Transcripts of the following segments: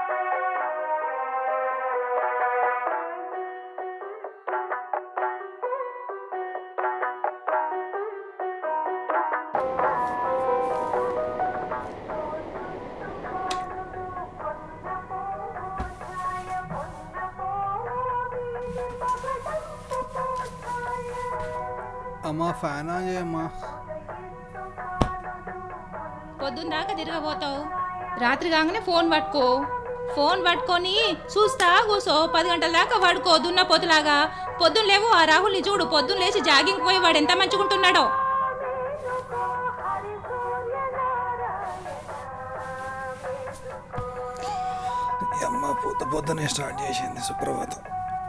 అమ్మా fan on చేయమ్మా పొద్దున్న దాకా తిరగబోతావు రాత్రి కాగానే ఫోన్ పట్టుకో ఫోన్ పట్టుకొని చూస్తా కూసో పది గంటల దాకా పడుకో దున్న పొద్దులాగా పొద్దున్న లేవు ఆ రాహుల్ని చూడు పొద్దున్న లేచి జాగింగ్ పోయి వాడు ఎంత మంచుకుంటున్నాడో ఈ అమ్మ పొద్దు పొద్దునే స్టార్ట్ చేసింది సుప్రభాతం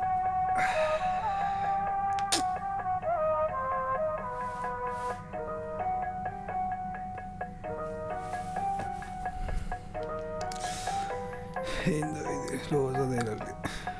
ఏందో ఇది రోజు తేలాలి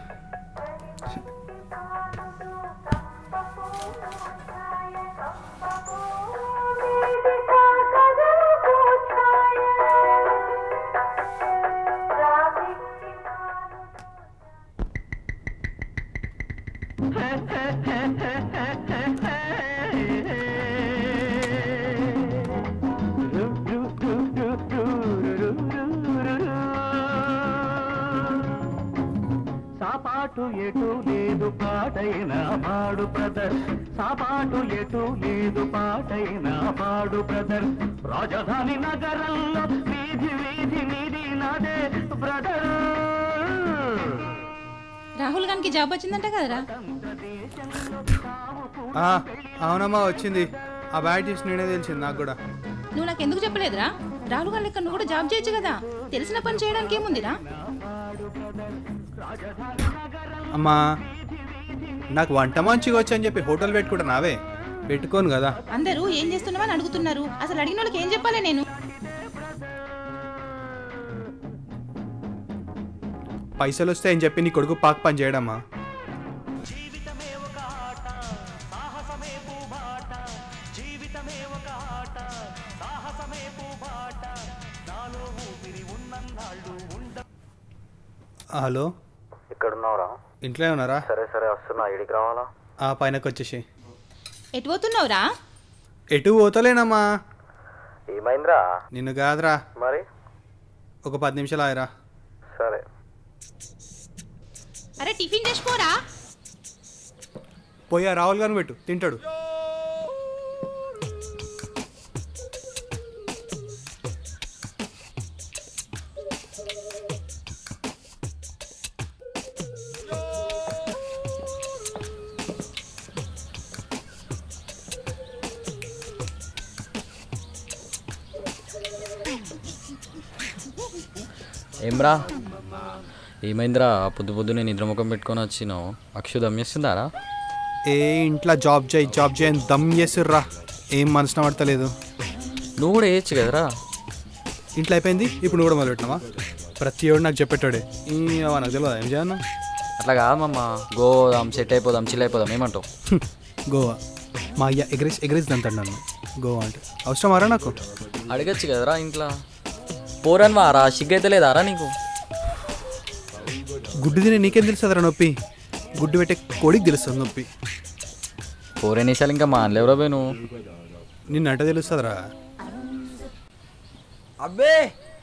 సాపాటు ఎటు లేదు పాటైన పాడు బ్రదర్ సాపాటు ఎటు లేదు పాటైన పాడు బ్రదర్ రాజధాని నగరంలో వీధి వీధి నీది నాదే బ్రదర్ రాహుల్ గానికి జాబ్ వచ్చిందంట కదరా ఆ, అవునమ్మా వచ్చింది ఆ బ్యాట్ చూసి నేనే తెలిసింది నాకు కూడా నువ్వు నాకు ఎందుకు చెప్పలేదురా రాహుల్ గారి లెక్క నువ్వు కూడా జాబ్ చేయొచ్చు కదా తెలిసిన పని చేయడానికి ఏముందిరా అమ్మా నాకు వంట మంచిగా వచ్చని చెప్పి హోటల్ పెట్టుకుంటా నావే పెట్టుకోను కదా అందరూ ఏం చేస్తున్నావని అడుగుతున్నారు అసలు అడిగిన వాళ్ళకి ఏం చెప్పాలి నేను పైసలు వస్తాయని చెప్పి నీ కొడుకు పాక్ పని చేయడమ్మా హలో ఎక్కడున్నావురా ఇంట్లో ఉన్నారా సరే సరే వస్తున్నా ఇడికి రావాలా ఆ పైనకి వచ్చేసి ఎటు పోతున్నావురా ఎటు పోతలేనమ్మా ఏమైందిరా నిన్ను కాదురా మరి ఒక పది నిమిషాలు ఆయరా సరే అరే టిఫిన్ చేసుకోరా పోయి ఆ రాహుల్ గారిని పెట్టు తింటాడు ఏమ్రా ఏమైందిరా పొద్దు పొద్దునే నిద్రముఖం పెట్టుకొని వచ్చినావు అక్షు దమ్యేస్తుందారా ఏ ఇంట్లో జాబ్ చేయి జాబ్ చేయని దమ్ చేసిర్రా ఏం మనసున పడతలేదు నువ్వు కూడా వేయచ్చు కదరా ఇంట్లో అయిపోయింది ఇప్పుడు నువ్వు కూడా మొదలు పెట్టినావా ప్రతి ఏడు నాకు చెప్పేటాడే ఈ అవ్వ నాకు తెలియదు ఏం చేయను అట్లా కాదమ్మా గోదాం సెట్ అయిపోదాం చిల్ అయిపోదాం ఏమంటావు గోవా మా అయ్య ఎగరేసి ఎగరేసి అంటాడు నన్ను గోవా అంటే అవసరమారా నాకు అడగచ్చు కదరా ఇంట్లో పోరన్ వారా సిగ్గైతే లేదారా నీకు గుడ్డు తిని నీకేం తెలుస్తుందిరా నొప్పి గుడ్డు పెట్టే కోడికి తెలుస్తుంది నొప్పి పోరేనిసాలు ఇంకా మా ఎవరో పోయి నువ్వు నిన్నంట తెలుస్తుందిరా అబ్బే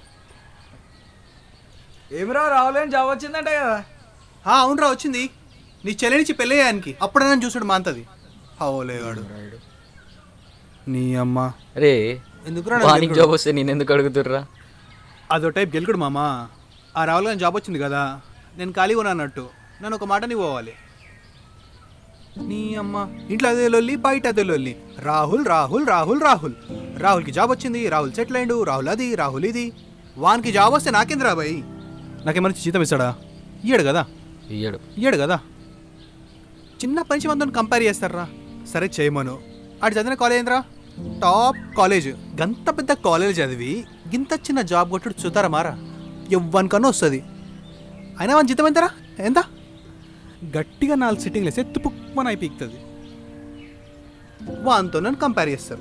ఏమిరా రావులేని జాబ్ వచ్చిందంట కదా ఆ, అవునురా వచ్చింది నీ చెల్లినిచ్చి పెళ్ళయ్యానికి అప్పుడైనా చూసాడు మా అంతది హవోలేగాడు నీ అమ్మ రే ఎందుకురా వానికి జాబ్ వస్తే నేను ఎందుకు అడుగుతుర్రా అదో టైప్ గెలుకుడు మామ ఆ రాహుల్ గారి జాబ్ వచ్చింది కదా నేను ఖాళీగా ఉన్నా అన్నట్టు నన్ను ఒక మాటని పోవాలి నీ అమ్మ ఇంట్లో అదే లొల్లి బయట అదే లొల్లి రాహుల్ రాహుల్ రాహుల్ రాహుల్ రాహుల్కి జాబ్ వచ్చింది రాహుల్ సెటిల్ అయిండు రాహుల్ అది రాహుల్ ఇది వానికి జాబ్ వస్తే నాకేంద్రా బాయ్ నాకేమన్నా జీతం ఇస్తాడా ఇయ్యాడు కదా ఇయ్యడు ఇయ్యాడు కదా చిన్న పంచి మందిని కంపేర్ చేస్తారా సరే చేయమను ఆడు చదివిన కాలేజ్ ఏంద్రా టాప్ కాలేజ్ గంత పెద్ద కాలేజ్ చదివి గింత చిన్న జాబ్ కొట్టుడు చూతారా మారా ఎవ్వనికన్నా వస్తుంది అయినా మన జీతం ఎంతరా ఎంత గట్టిగా నాలుగు సిట్టింగ్లు వేస్తే తుప్పుమని అయిపోతుంది వాంతో నన్ను కంపేర్ చేస్తారు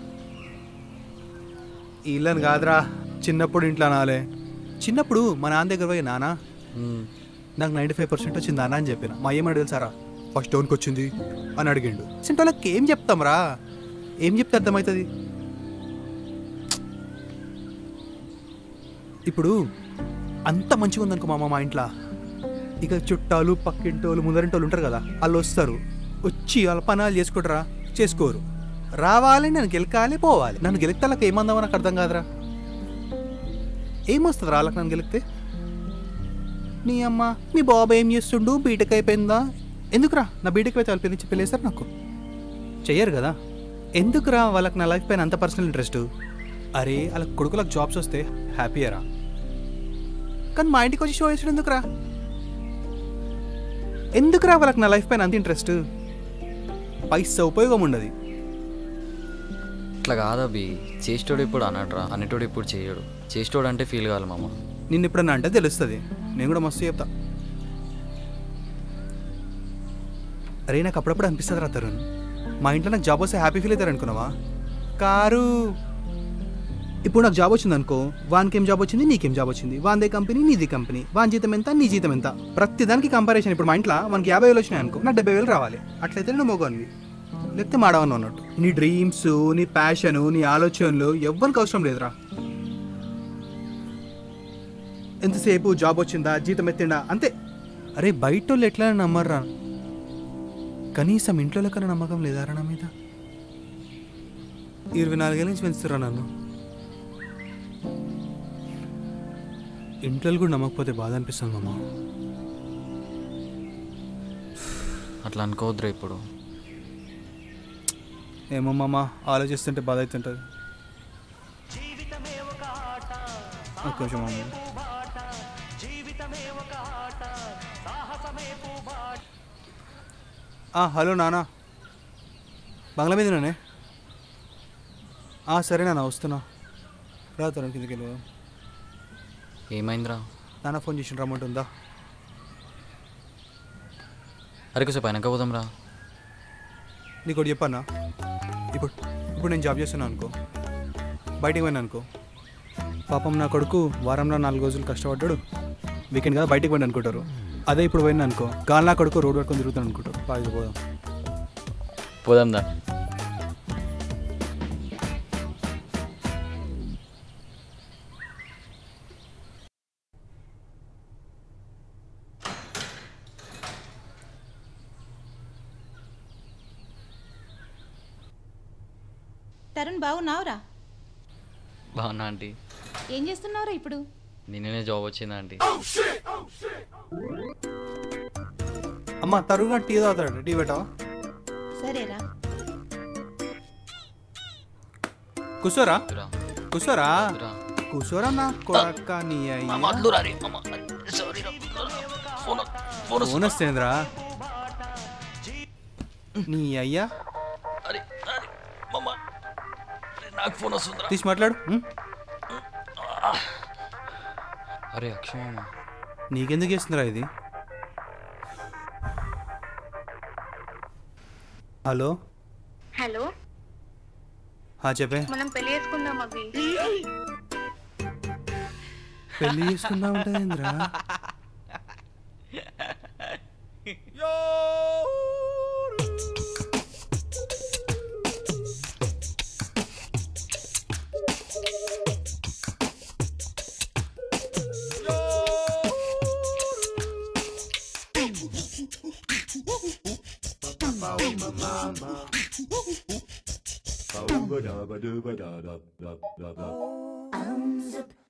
వీళ్ళని కాదురా చిన్నప్పుడు ఇంట్లో నాలే చిన్నప్పుడు మా నాన్న దగ్గర పోయి నాన్న మ్మ్. నాకు నైంటీ ఫైవ్ పర్సెంట్ వచ్చింది అన్న అని చెప్పిన మా ఏమని తెలుసారా ఫస్ట్ టోన్కి వచ్చింది అని అడిగిండు సింటే వాళ్ళకి ఏం చెప్తాం రా ఏం చెప్తే అర్థమవుతుంది ఇప్పుడు అంత మంచిగా ఉందనుకో మామ మా ఇంట్లో ఇక చుట్టాలు పక్కింటోళ్ళు ముందరింటోళ్ళు ఉంటారు కదా వాళ్ళు వస్తారు వచ్చి వాళ్ళ పనాలు చేసుకుంటారా చేసుకోరు రావాలి నన్ను గెలకాలి పోవాలి నన్ను గెలిస్తే వాళ్ళకి ఏమందామో నాకు అర్థం కాదురా ఏమొస్తుంది రా వాళ్ళకి నన్ను గెలిస్తే నీ అమ్మ మీ బాబు ఏం చేస్తుండు బీటెక్ అయిపోయిందా ఎందుకురా నా బీటెక్ అయితే వాళ్ళు పిలిచి పిల్లేశారు నాకు చెయ్యరు కదా ఎందుకురా వాళ్ళకి నా లైఫ్ పైన అంత పర్సనల్ ఇంట్రెస్ట్ అరే వాళ్ళ కొడుకులకు జాబ్స్ వస్తే హ్యాపీయరా కానీ మా ఇంటికి వచ్చి షో వేసాడు ఎందుకురా ఎందుకురా వాళ్ళకి నా లైఫ్ పైన అంత ఇంట్రెస్ట్ పైసా ఉపయోగం ఉండదు ఇట్లా కాదబ్బి చేసేటోడు ఇప్పుడు అనడ్రా అనేటోడు ఇప్పుడు చేయడు చేసేటోడు అంటే ఫీల్ కావాలి మామ నిన్ను ఎప్పుడన్నా అంటే తెలుస్తుంది నేను కూడా మస్తు చెప్తా అరే నాకు అప్పుడప్పుడు అనిపిస్తుంది రా తరుణ్ మా ఇంట్లో నాకు జాబ్ వస్తే హ్యాపీ ఫీల్ అవుతారు అనుకున్నావా కారు ఇప్పుడు నాకు జాబ్ వచ్చింది అనుకో వానికి ఏం జాబ్ వచ్చింది నీకేం జాబ్ వచ్చింది వాందే కంపెనీ నీది కంపెనీ వాని జీతం ఎంత నీ జీతం ఎంత ప్రతి దానికి కంపారిజన్ ఇప్పుడు మా ఇంట్లో మనకి యాభై వేలు వచ్చినాయి అనుకో నాకు డెబ్బై వేలు రావాలి అట్లయితే నువ్వు మోగోనివి లేకపోతే మాడవను అన్నట్టు నీ డ్రీమ్స్ నీ ప్యాషన్ నీ ఆలోచనలు ఎవ్వరికి అవసరం లేదురా ఎంతసేపు జాబ్ వచ్చిందా జీతం ఎత్తిండా అంతే అరే బయట వాళ్ళు ఎట్లా నమ్మర్రా కనీసం ఇంట్లో కన్నా నమ్మకం లేదారా నా మీద ఇరవై నాలుగేళ్ళ నుంచి పెంచుతురా నన్ను ఇంట్లో కూడా నమ్మకపోతే బాధ అనిపిస్తుంది మామ అట్లా అనుకోవద్దురా ఇప్పుడు ఏమో మామ ఆలోచిస్తుంటే బాధ అవుతుంటుంది ఒక్క నిమిషం మామ ఆ, హలో నానా బంగ్లా మీదనే సరే నాన్న వస్తున్నా రా తరుణ్ కిందకి వెళ్ళి ఏమైందిరా నాన్న ఫోన్ చేసిన రమ్మంటుందా అరే కొంచెం పైన పోదాం రా నీకు ఒకటి చెప్పన్నా ఇప్పుడు ఇప్పుడు నేను జాబ్ చేస్తున్నాను అనుకో బయటికి పోయినా అనుకో పాపం నా కొడుకు వారంలో నాలుగు రోజులు కష్టపడ్డాడు వీకెండ్ కదా బయటికి పోయిన అనుకుంటారు అదే ఇప్పుడు పోయినా అనుకో గాలి నా కొడుకు రోడ్ పట్టుకొని తిరుగుతాను అనుకుంటారు బాగా పోదాం పోదాం దా తరుణ్ బాగున్నావురా బాగున్నా ఆంటీ ఏం చేస్తున్నావురా ఇప్పుడు నిన్ననే జాబ్ వచ్చిందా ఆంటీ అమ్మ తరుగా టీ తాగుతాడు టీ పెట్టావా సరేరా కూర్చోరా రా కూర్చోరా రా కూర్చోరా నా కొడక్క నీ అయ్యా ఫోన్ వస్తేంద్రా నీ అయ్యా నాకు ఫోన్ వస్తుందిరా తీసి మాట్లాడు ఉం? అరే అక్షయ మామ నీకెందుకు ఇస్తుందిరా ఇది హలో హలో హా చెప్పే మనం పెళ్లి చేసుకుందాం అవి పెళ్లి చేసుకుందా ఉంటుందిరా Ba-ba-da-ba-doo-ba-da-da-da-da-da.